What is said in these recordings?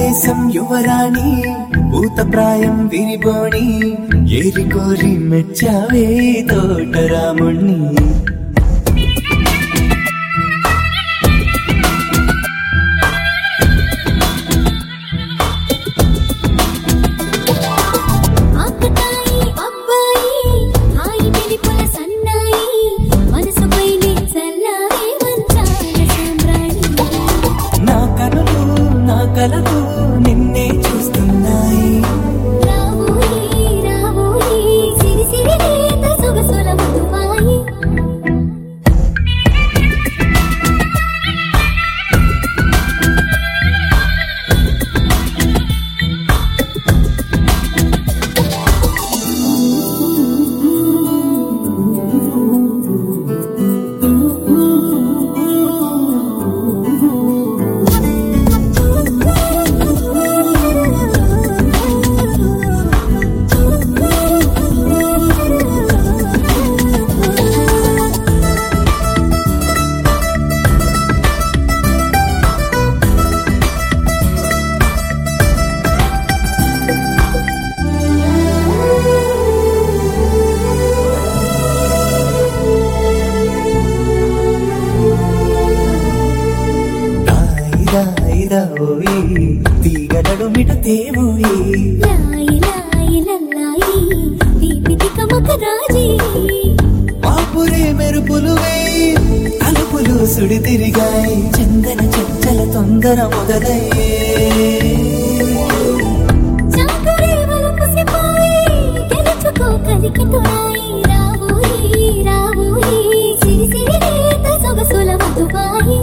దేశం యువరాణి భూతప్రాయం విరిబోణి ఏరి కోరి మెచ్చావే తోటరాముణ్ణి ఆకతాయి అబ్బాయి హాయి వెలిపుల సన్నాయి మనసుపైనే చల్లారే మంచాల సామ్రాణి నా కనులు నా కలలు నిన్నే చూస్తున్నాయి రావోయి రావోయి సిరి సిరి లేత సొగసుల మధువాయి దాయిదా ఓయి తీగడడు మిట తేవోయి లాయి లాయి లల్లాయి దీపితి కమక రాజీ పాపురే మెరుపులు వేయి అలుపులు సుడి తిరిగాయి చందన చంచల తొందర మొదలయ్యే చాకరే వలపుసిపోయి గెలుచుకో కలికి తోడాయి రావోయి రావోయి సిరి సిరి లేత సొగసుల మధువాయి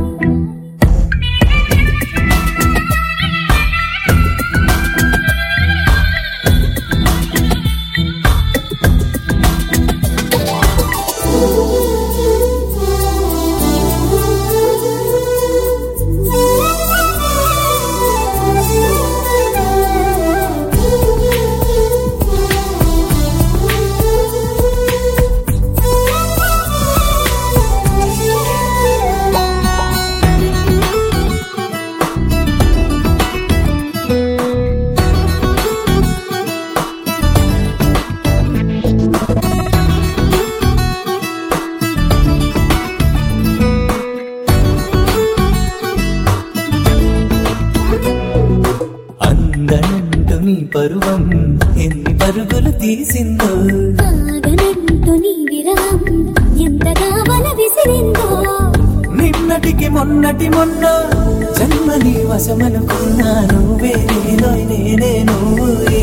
అందనంటు నీ పరువం ఎన్ని పరుగులు తీసిందో ఆగనంటూ నీ విరహం ఎంతగా వల విసిరిందో నిన్నటికి మొన్నటి మొన్న జన్మని వశమనుకున్నాను వేరేలో నేనే నువ్వే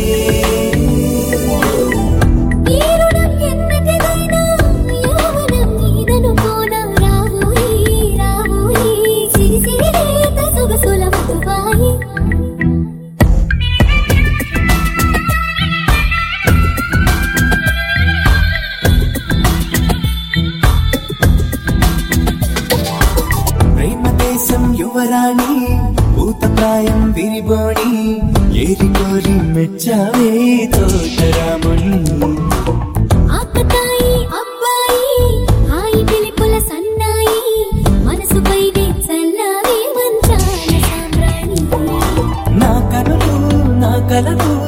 ఈ రుణం ఎన్నటిదైనా యౌవనం నీదనుకోనా రావోయి రావోయి సిరి సిరి లేత సొగసుల మధువాయి ప్రేమ దేశం యువరాణి భూతప్రాయం విరిబోణి ఏరి కోరి మెచ్చావే తోటరాముణ్ణి ఆకతాయి అబ్బాయి హాయి పిలుపుల సన్నాయి మనసుపైనే చల్లారే మంచాల సామ్రాణి నా కనులు నా కలలు